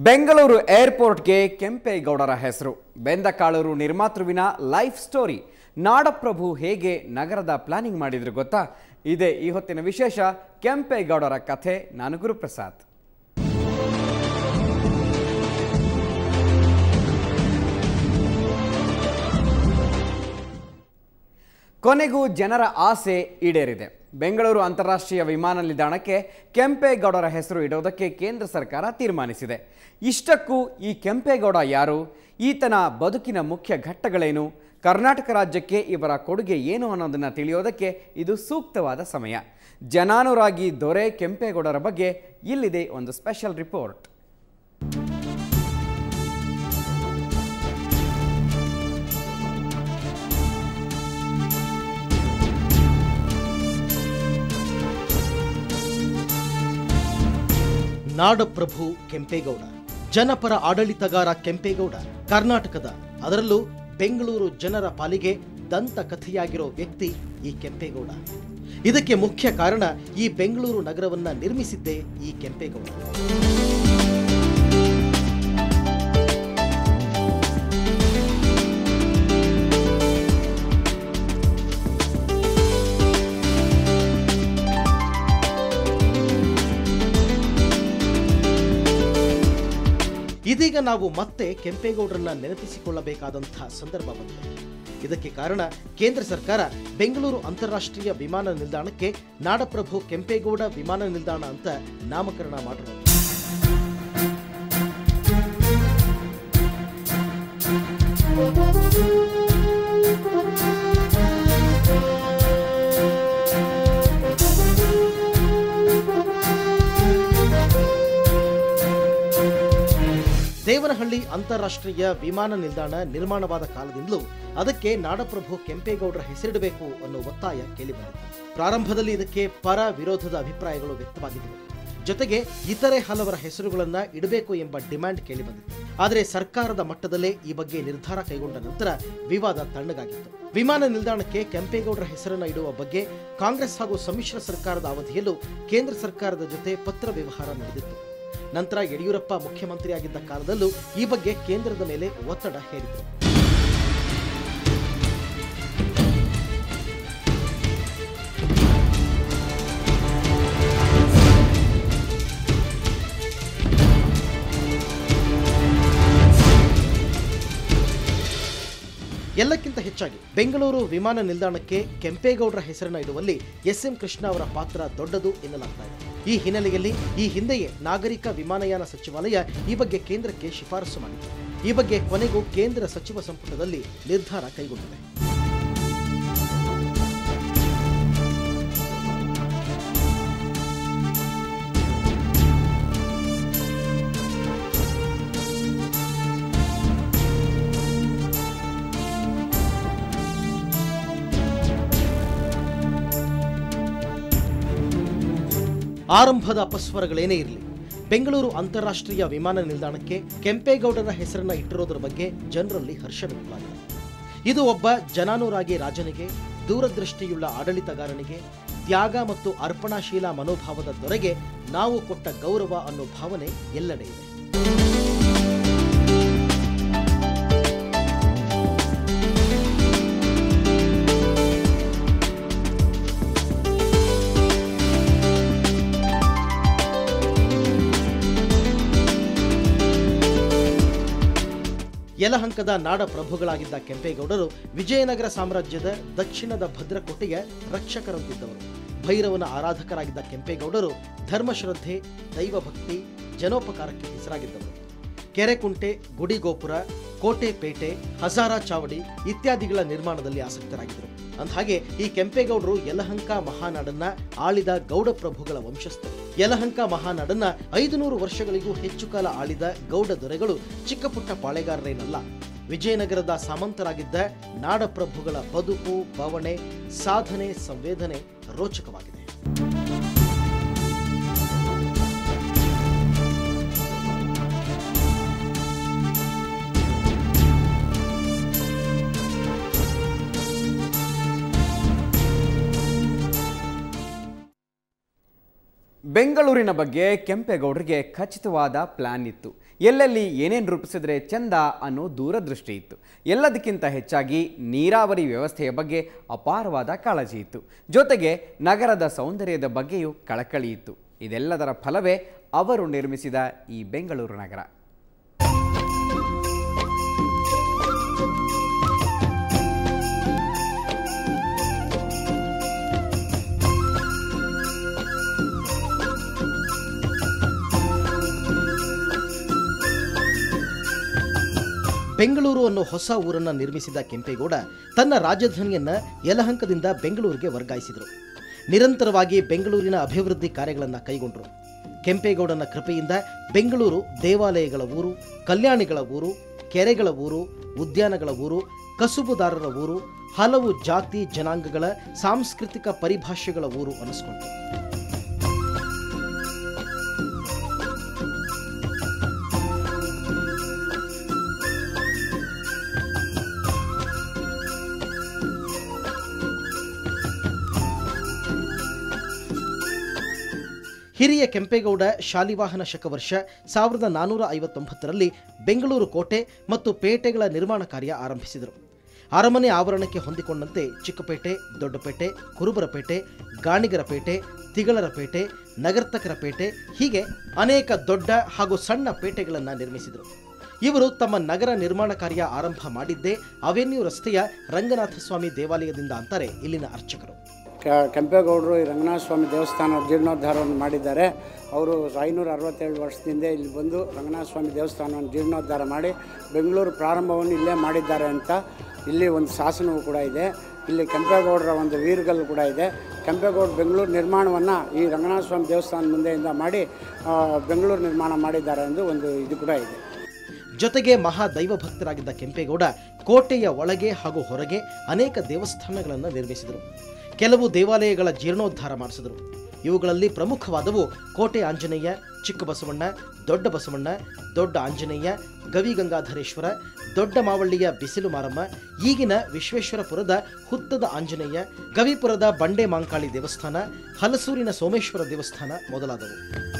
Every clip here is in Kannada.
ಬೆಂಗಳೂರು ಏರ್ಪೋರ್ಟ್ಗೆ ಕೆಂಪೇಗೌಡರ ಹೆಸರು ಬೆಂದಕಾಳೂರು ನಿರ್ಮಾತೃವಿನ ಲೈಫ್ ಸ್ಟೋರಿ ನಾಡಪ್ರಭು ಹೇಗೆ ನಗರದ ಪ್ಲಾನಿಂಗ್ ಮಾಡಿದ್ರು ಗೊತ್ತಾ ಇದೇ ಈ ಹೊತ್ತಿನ ವಿಶೇಷ ಕೆಂಪೇಗೌಡರ ಕಥೆ ನಾನು ಗುರುಪ್ರಸಾದ್ ಕೊನೆಗೂ ಜನರ ಆಸೆ ಈಡೇರಿದೆ ಬೆಂಗಳೂರು ಅಂತಾರಾಷ್ಟ್ರೀಯ ವಿಮಾನ ನಿಲ್ದಾಣಕ್ಕೆ ಕೆಂಪೇಗೌಡರ ಹೆಸರು ಇಡೋದಕ್ಕೆ ಕೇಂದ್ರ ಸರ್ಕಾರ ತೀರ್ಮಾನಿಸಿದೆ ಇಷ್ಟಕ್ಕೂ ಈ ಕೆಂಪೇಗೌಡ ಯಾರು ಈತನ ಬದುಕಿನ ಮುಖ್ಯ ಘಟ್ಟಗಳೇನು ಕರ್ನಾಟಕ ರಾಜ್ಯಕ್ಕೆ ಇವರ ಕೊಡುಗೆ ಏನು ಅನ್ನೋದನ್ನು ತಿಳಿಯೋದಕ್ಕೆ ಇದು ಸೂಕ್ತವಾದ ಸಮಯ ಜನಾನುರಾಗಿ ದೊರೆ ಕೆಂಪೇಗೌಡರ ಬಗ್ಗೆ ಇಲ್ಲಿದೆ ಒಂದು ಸ್ಪೆಷಲ್ ರಿಪೋರ್ಟ್ ನಾಡಪ್ರಭು ಕೆಂಪೇಗೌಡ ಜನಪರ ಆಡಳಿತಗಾರ ಕೆಂಪೇಗೌಡ ಕರ್ನಾಟಕದ ಅದರಲ್ಲೂ ಬೆಂಗಳೂರು ಜನರ ಪಾಲಿಗೆ ದಂತಕಥೆಯಾಗಿರೋ ವ್ಯಕ್ತಿ ಈ ಕೆಂಪೇಗೌಡ ಇದಕ್ಕೆ ಮುಖ್ಯ ಕಾರಣ ಈ ಬೆಂಗಳೂರು ನಗರವನ್ನ ನಿರ್ಮಿಸಿದ್ದೇ ಈ ಕೆಂಪೇಗೌಡ ಇದೀಗ ನಾವು ಮತ್ತೆ ಕೆಂಪೇಗೌಡರನ್ನ ನೆನಪಿಸಿಕೊಳ್ಳಬೇಕಾದಂತಹ ಸಂದರ್ಭ ಬಂದಿದೆ ಇದಕ್ಕೆ ಕಾರಣ ಕೇಂದ್ರ ಸರ್ಕಾರ ಬೆಂಗಳೂರು ಅಂತಾರಾಷ್ಟ್ರೀಯ ವಿಮಾನ ನಿಲ್ದಾಣಕ್ಕೆ ನಾಡಪ್ರಭು ಕೆಂಪೇಗೌಡ ವಿಮಾನ ನಿಲ್ದಾಣ ಅಂತ ನಾಮಕರಣ ಮಾಡಿರೋದು ದೇವನಹಳ್ಳಿ ಅಂತಾರಾಷ್ಟ್ರೀಯ ವಿಮಾನ ನಿಲ್ದಾಣ ನಿರ್ಮಾಣವಾದ ಕಾಲದಿಂದಲೂ ಅದಕ್ಕೆ ನಾಡಪ್ರಭು ಕೆಂಪೇಗೌಡರ ಹೆಸರಿಡಬೇಕು ಅನ್ನೋ ಒತ್ತಾಯ ಕೇಳಿಬಂದಿತ್ತು ಪ್ರಾರಂಭದಲ್ಲಿ ಇದಕ್ಕೆ ಪರ ವಿರೋಧದ ಅಭಿಪ್ರಾಯಗಳು ವ್ಯಕ್ತವಾಗಿದ್ದವು ಜೊತೆಗೆ ಇತರೆ ಹಲವರ ಹೆಸರುಗಳನ್ನ ಇಡಬೇಕು ಎಂಬ ಡಿಮ್ಯಾಂಡ್ ಕೇಳಿಬಂದಿತ್ತು ಆದರೆ ಸರ್ಕಾರದ ಮಟ್ಟದಲ್ಲೇ ಈ ಬಗ್ಗೆ ನಿರ್ಧಾರ ಕೈಗೊಂಡ ನಂತರ ವಿವಾದ ತಣ್ಣಗಾಗಿತ್ತು ವಿಮಾನ ನಿಲ್ದಾಣಕ್ಕೆ ಕೆಂಪೇಗೌಡರ ಹೆಸರನ್ನ ಇಡುವ ಬಗ್ಗೆ ಕಾಂಗ್ರೆಸ್ ಹಾಗೂ ಸಮ್ಮಿಶ್ರ ಸರ್ಕಾರದ ಅವಧಿಯಲ್ಲೂ ಕೇಂದ್ರ ಸರ್ಕಾರದ ಜೊತೆ ಪತ್ರ ವ್ಯವಹಾರ ನಡೆದಿತ್ತು ನಂತರ ಯಡಿಯೂರಪ್ಪ ಮುಖ್ಯಮಂತ್ರಿಯಾಗಿದ್ದ ಕಾಲದಲ್ಲೂ ಈ ಬಗ್ಗೆ ಕೇಂದ್ರದ ಮೇಲೆ ಒತ್ತಡ ಹೇರಿದರು ಎಲ್ಲಕ್ಕಿಂತ ಹೆಚ್ಚಾಗಿ ಬೆಂಗಳೂರು ವಿಮಾನ ನಿಲ್ದಾಣಕ್ಕೆ ಕೆಂಪೇಗೌಡರ ಹೆಸರನ್ನ ಇಡುವಲ್ಲಿ ಎಸ್ ಎಂ ಕೃಷ್ಣ ಅವರ ಪಾತ್ರ ದೊಡ್ಡದು ಎನ್ನಲಾಗ್ತಾ ಇದೆ ಈ ಹಿನ್ನೆಲೆಯಲ್ಲಿ ಈ ಹಿಂದೆಯೇ ನಾಗರಿಕ ವಿಮಾನಯಾನ ಸಚಿವಾಲಯ ಈ ಬಗ್ಗೆ ಕೇಂದ್ರಕ್ಕೆ ಶಿಫಾರಸು ಮಾಡಿದೆ ಈ ಬಗ್ಗೆ ಕೊನೆಗೂ ಕೇಂದ್ರ ಸಚಿವ ಸಂಪುಟದಲ್ಲಿ ನಿರ್ಧಾರ ಕೈಗೊಂಡಿದೆ ಆರಂಭದ ಅಪಸ್ವರಗಳೇನೇ ಇರಲಿ ಬೆಂಗಳೂರು ಅಂತಾರಾಷ್ಟ್ರೀಯ ವಿಮಾನ ನಿಲ್ದಾಣಕ್ಕೆ ಕೆಂಪೇಗೌಡರ ಹೆಸರನ್ನ ಇಟ್ಟಿರೋದ್ರ ಬಗ್ಗೆ ಜನರಲ್ಲಿ ಹರ್ಷ ವ್ಯಕ್ತವಾಗಿದೆ ಇದು ಒಬ್ಬ ಜನಾನುರಾಗಿ ರಾಜನಿಗೆ ದೂರದೃಷ್ಟಿಯುಳ್ಳ ಆಡಳಿತಗಾರನಿಗೆ ತ್ಯಾಗ ಮತ್ತು ಅರ್ಪಣಾಶೀಲ ಮನೋಭಾವದ ದೊರೆಗೆ ನಾವು ಕೊಟ್ಟ ಗೌರವ ಅನ್ನೋ ಭಾವನೆ ಎಲ್ಲೆಡೆ ಇದೆ ಯಲಹಂಕದ ನಾಡ ಪ್ರಭುಗಳಾಗಿದ್ದ ಕೆಂಪೇಗೌಡರು ವಿಜಯನಗರ ಸಾಮ್ರಾಜ್ಯದ ದಕ್ಷಿಣದ ಭದ್ರಕೋಟೆಯ ರಕ್ಷಕರಂತಿದ್ದವರು ಭೈರವನ ಆರಾಧಕರಾಗಿದ್ದ ಕೆಂಪೇಗೌಡರು ಧರ್ಮಶ್ರದ್ಧೆ ದೈವಭಕ್ತಿ ಜನೋಪಕಾರಕ್ಕೆ ಹೆಸರಾಗಿದ್ದವರು ಕೆರೆಕುಂಟೆ ಗುಡಿಗೋಪುರ ಕೋಟೆ ಪೇಟೆ ಹಜಾರ ಚಾವಡಿ ಇತ್ಯಾದಿಗಳ ನಿರ್ಮಾಣದಲ್ಲಿ ಆಸಕ್ತರಾಗಿದ್ದರು ಅಂದಹಾಗೆ ಈ ಕೆಂಪೇಗೌಡರು ಯಲಹಂಕ ಮಹಾನಾಡನ್ನ ಆಳಿದ ಗೌಡ ಪ್ರಭುಗಳ ವಂಶಸ್ಥರು ಯಲಹಂಕ ಮಹಾನಾಡನ್ನ ಐದು ನೂರು ವರ್ಷಗಳಿಗೂ ಹೆಚ್ಚು ಕಾಲ ಆಳಿದ ಗೌಡ ದೊರೆಗಳು ಚಿಕ್ಕಪುಟ್ಟ ಪಾಳೆಗಾರರೇನಲ್ಲ ವಿಜಯನಗರದ ಸಾಮಂತರಾಗಿದ್ದ ನಾಡಪ್ರಭುಗಳ ಬದುಕು ಬವಣೆ ಸಾಧನೆ ಸಂವೇದನೆ ರೋಚಕವಾಗಿದೆ ಬೆಂಗಳೂರಿನ ಬಗ್ಗೆ ಕೆಂಪೇಗೌಡರಿಗೆ ಖಚಿತವಾದ ಪ್ಲಾನ್ ಇತ್ತು ಎಲ್ಲೆಲ್ಲಿ ಏನೇನು ರೂಪಿಸಿದ್ರೆ ಚಂದ ಅನ್ನೋ ದೂರದೃಷ್ಟಿ ಇತ್ತು ಎಲ್ಲದಕ್ಕಿಂತ ಹೆಚ್ಚಾಗಿ ನೀರಾವರಿ ವ್ಯವಸ್ಥೆಯ ಬಗ್ಗೆ ಅಪಾರವಾದ ಕಾಳಜಿ ಇತ್ತು ಜೊತೆಗೆ ನಗರದ ಸೌಂದರ್ಯದ ಬಗ್ಗೆಯೂ ಕಳಕಳಿ ಇತ್ತು ಇದೆಲ್ಲದರ ಫಲವೇ ಅವರು ನಿರ್ಮಿಸಿದ ಈ ಬೆಂಗಳೂರು ನಗರ ಬೆಂಗಳೂರು ಅನ್ನೋ ಹೊಸ ಊರನ್ನ ನಿರ್ಮಿಸಿದ ಕೆಂಪೇಗೌಡ ತನ್ನ ರಾಜಧಾನಿಯನ್ನ ಯಲಹಂಕದಿಂದ ಬೆಂಗಳೂರಿಗೆ ವರ್ಗಾಯಿಸಿದರು ನಿರಂತರವಾಗಿ ಬೆಂಗಳೂರಿನ ಅಭಿವೃದ್ಧಿ ಕಾರ್ಯಗಳನ್ನು ಕೈಗೊಂಡರು ಕೆಂಪೇಗೌಡನ ಕೃಪೆಯಿಂದ ಬೆಂಗಳೂರು ದೇವಾಲಯಗಳ ಊರು ಕಲ್ಯಾಣಿಗಳ ಊರು ಕೆರೆಗಳ ಊರು ಉದ್ಯಾನಗಳ ಊರು ಕಸುಬುದಾರರ ಊರು ಹಲವು ಜಾತಿ ಜನಾಂಗಗಳ ಸಾಂಸ್ಕೃತಿಕ ಪರಿಭಾಷೆಗಳ ಊರು ಅನಿಸ್ಕೊಂತು ಹಿರಿಯ ಕೆಂಪೇಗೌಡ ಶಾಲಿವಾಹನ ಶಕವರ್ಷ ಸಾವಿರದ ನಾನ್ನೂರ ಐವತ್ತೊಂಬತ್ತರಲ್ಲಿ ಬೆಂಗಳೂರು ಕೋಟೆ ಮತ್ತು ಪೇಟೆಗಳ ನಿರ್ಮಾಣ ಕಾರ್ಯ ಆರಂಭಿಸಿದರು ಅರಮನೆ ಆವರಣಕ್ಕೆ ಹೊಂದಿಕೊಂಡಂತೆ ಚಿಕ್ಕಪೇಟೆ ದೊಡ್ಡಪೇಟೆ ಕುರುಬರಪೇಟೆ ಗಾಣಿಗರಪೇಟೆ ತಿಗಳರಪೇಟೆ ನಗರ್ತಕರ ಪೇಟೆ ಹೀಗೆ ಅನೇಕ ದೊಡ್ಡ ಹಾಗೂ ಸಣ್ಣ ಪೇಟೆಗಳನ್ನು ನಿರ್ಮಿಸಿದರು ಇವರು ತಮ್ಮ ನಗರ ನಿರ್ಮಾಣ ಕಾರ್ಯ ಆರಂಭ ಮಾಡಿದ್ದೇ ಅವೆನ್ಯೂ ರಸ್ತೆಯ ರಂಗನಾಥ ಸ್ವಾಮಿ ದೇವಾಲಯದಿಂದ ಅಂತಾರೆ ಇಲ್ಲಿನ ಅರ್ಚಕರು ಕ- ಕೆಂಪೇಗೌಡರು ಈ ರಂಗನಾಥ ಸ್ವಾಮಿ ದೇವಸ್ಥಾನ ಜೀರ್ಣೋದ್ಧಾರವನ್ನು ಮಾಡಿದ್ದಾರೆ ಅವರು ಐನೂರ ಅರವತ್ತೇಳು ವರ್ಷದಿಂದ ಇಲ್ಲಿ ಬಂದು ರಂಗನಾಥ ಸ್ವಾಮಿ ದೇವಸ್ಥಾನವನ್ನು ಜೀರ್ಣೋದ್ಧಾರ ಮಾಡಿ ಬೆಂಗಳೂರು ಪ್ರಾರಂಭವನ್ನು ಇಲ್ಲೇ ಮಾಡಿದ್ದಾರೆ ಅಂತ ಇಲ್ಲಿ ಒಂದು ಶಾಸನವೂ ಕೂಡ ಇದೆ ಇಲ್ಲಿ ಕೆಂಪೇಗೌಡರ ಒಂದು ವೀರ್ಗಲ್ಲು ಕೂಡ ಇದೆ ಕೆಂಪೇಗೌಡ ಬೆಂಗಳೂರು ನಿರ್ಮಾಣವನ್ನು ಈ ರಂಗನಾಥ ಸ್ವಾಮಿ ದೇವಸ್ಥಾನ ಮುಂದೆಯಿಂದ ಮಾಡಿ ಆ, ಬೆಂಗಳೂರು ನಿರ್ಮಾಣ ಮಾಡಿದ್ದಾರೆ ಎಂದು ಒಂದು ಇದು ಕೂಡ ಇದೆ ಜೊತೆಗೆ ಮಹಾ ದೈವ ಭಕ್ತರಾಗಿದ್ದ ಕೆಂಪೇಗೌಡ ಕೋಟೆಯ ಒಳಗೆ ಹಾಗೂ ಹೊರಗೆ ಅನೇಕ ದೇವಸ್ಥಾನಗಳನ್ನು ನಿರ್ಮಿಸಿದರು ಕೆಲವು ದೇವಾಲಯಗಳ ಜೀರ್ಣೋದ್ಧಾರ ಮಾಡಿಸಿದರು ಇವುಗಳಲ್ಲಿ ಪ್ರಮುಖವಾದವು ಕೋಟೆ ಆಂಜನೇಯ ಚಿಕ್ಕ ಬಸವಣ್ಣ ದೊಡ್ಡ ಬಸವಣ್ಣ ದೊಡ್ಡ ಆಂಜನೇಯ ಗವಿಗಂಗಾಧರೇಶ್ವರ ದೊಡ್ಡ ಮಾವಳ್ಳಿಯ ಬಿಸಿಲು ಮಾರಮ್ಮ ಈಗಿನ ವಿಶ್ವೇಶ್ವರಪುರದ ಹುತ್ತದ ಆಂಜನೇಯ ಗವಿಪುರದ ಬಂಡೆ ಮಾಂಕಾಳಿ ದೇವಸ್ಥಾನ ಹಲಸೂರಿನ ಸೋಮೇಶ್ವರ ದೇವಸ್ಥಾನ ಮೊದಲಾದವು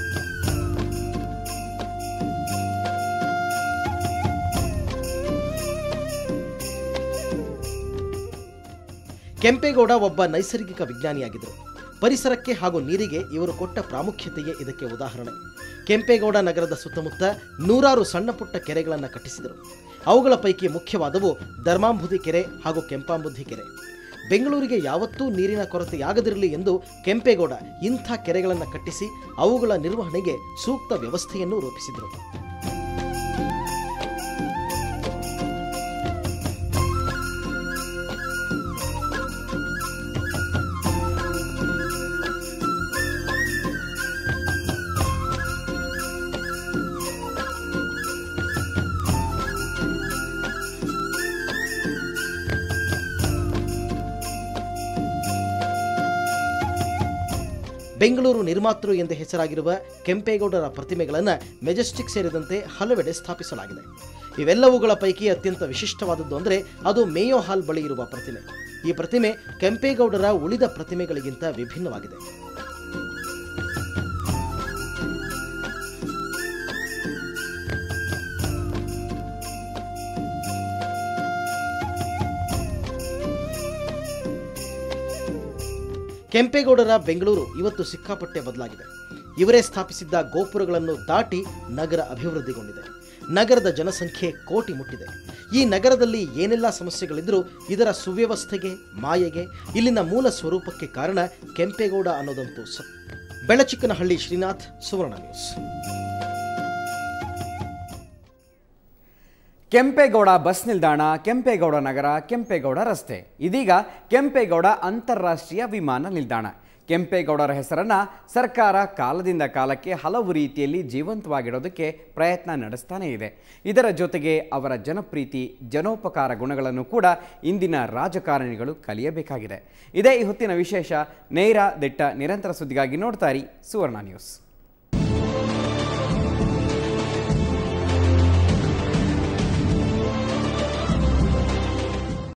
ಕೆಂಪೇಗೌಡ ಒಬ್ಬ ನೈಸರ್ಗಿಕ ವಿಜ್ಞಾನಿಯಾಗಿದ್ದರು ಪರಿಸರಕ್ಕೆ ಹಾಗೂ ನೀರಿಗೆ ಇವರು ಕೊಟ್ಟ ಪ್ರಾಮುಖ್ಯತೆಯೇ ಇದಕ್ಕೆ ಉದಾಹರಣೆ ಕೆಂಪೇಗೌಡ ನಗರದ ಸುತ್ತಮುತ್ತ ನೂರಾರು ಸಣ್ಣ ಪುಟ್ಟ ಕೆರೆಗಳನ್ನು ಕಟ್ಟಿಸಿದರು ಅವುಗಳ ಪೈಕಿ ಮುಖ್ಯವಾದವು ಧರ್ಮಾಂಬುಧಿ ಕೆರೆ ಹಾಗೂ ಕೆಂಪಾಂಬುಧಿ ಕೆರೆ ಬೆಂಗಳೂರಿಗೆ ಯಾವತ್ತೂ ನೀರಿನ ಕೊರತೆಯಾಗದಿರಲಿ ಎಂದು ಕೆಂಪೇಗೌಡ ಇಂಥ ಕೆರೆಗಳನ್ನು ಕಟ್ಟಿಸಿ ಅವುಗಳ ನಿರ್ವಹಣೆಗೆ ಸೂಕ್ತ ವ್ಯವಸ್ಥೆಯನ್ನು ರೂಪಿಸಿದರು ಬೆಂಗಳೂರು ನಿರ್ಮಾತೃ ಎಂದೇ ಹೆಸರಾಗಿರುವ ಕೆಂಪೇಗೌಡರ ಪ್ರತಿಮೆಗಳನ್ನು ಮೆಜೆಸ್ಟಿಕ್ ಸೇರಿದಂತೆ ಹಲವೆಡೆ ಸ್ಥಾಪಿಸಲಾಗಿದೆ ಇವೆಲ್ಲವುಗಳ ಪೈಕಿ ಅತ್ಯಂತ ವಿಶಿಷ್ಟವಾದದ್ದು ಅಂದರೆ ಅದು ಮೇಯೋ ಹಾಲ್ ಬಳಿ ಇರುವ ಪ್ರತಿಮೆ ಈ ಪ್ರತಿಮೆ ಕೆಂಪೇಗೌಡರ ಉಳಿದ ಪ್ರತಿಮೆಗಳಿಗಿಂತ ವಿಭಿನ್ನವಾಗಿದೆ ಕೆಂಪೇಗೌಡರ ಬೆಂಗಳೂರು ಇವತ್ತು ಸಿಕ್ಕಾಪಟ್ಟೆ ಬದಲಾಗಿದೆ ಇವರೇ ಸ್ಥಾಪಿಸಿದ್ದ ಗೋಪುರಗಳನ್ನು ದಾಟಿ ನಗರ ಅಭಿವೃದ್ಧಿಗೊಂಡಿದೆ ನಗರದ ಜನಸಂಖ್ಯೆ ಕೋಟಿ ಮುಟ್ಟಿದೆ ಈ ನಗರದಲ್ಲಿ ಏನೆಲ್ಲ ಸಮಸ್ಯೆಗಳಿದ್ರೂ ಇದರ ಸುವ್ಯವಸ್ಥೆಗೆ ಮಾಯೆಗೆ ಇಲ್ಲಿನ ಮೂಲ ಸ್ವರೂಪಕ್ಕೆ ಕಾರಣ ಕೆಂಪೇಗೌಡ ಅನ್ನೋದಂತೂ ಸತ್ ಬೆಳಚಿಕ್ಕನಹಳ್ಳಿ ಶ್ರೀನಾಥ್ ಸುವರ್ಣ ನ್ಯೂಸ್ ಕೆಂಪೇಗೌಡ ಬಸ್ ನಿಲ್ದಾಣ ಕೆಂಪೇಗೌಡ ನಗರ ಕೆಂಪೇಗೌಡ ರಸ್ತೆ ಇದೀಗ ಕೆಂಪೇಗೌಡ ಅಂತಾರಾಷ್ಟ್ರೀಯ ವಿಮಾನ ನಿಲ್ದಾಣ ಕೆಂಪೇಗೌಡರ ಹೆಸರನ್ನ ಸರ್ಕಾರ ಕಾಲದಿಂದ ಕಾಲಕ್ಕೆ ಹಲವು ರೀತಿಯಲ್ಲಿ ಜೀವಂತವಾಗಿಡೋದಕ್ಕೆ ಪ್ರಯತ್ನ ನಡೆಸ್ತಾನೇ ಇದೆ ಇದರ ಜೊತೆಗೆ ಅವರ ಜನಪ್ರೀತಿ ಜನೋಪಕಾರ ಗುಣಗಳನ್ನು ಕೂಡ ಇಂದಿನ ರಾಜಕಾರಣಿಗಳು ಕಲಿಯಬೇಕಾಗಿದೆ ಇದೇ ಈ ಹೊತ್ತಿನ ವಿಶೇಷ ನೇರ ದಿಟ್ಟ ನಿರಂತರ ಸುದ್ದಿಗಾಗಿ ನೋಡ್ತಾ ಇರಿ ಸುವರ್ಣ ನ್ಯೂಸ್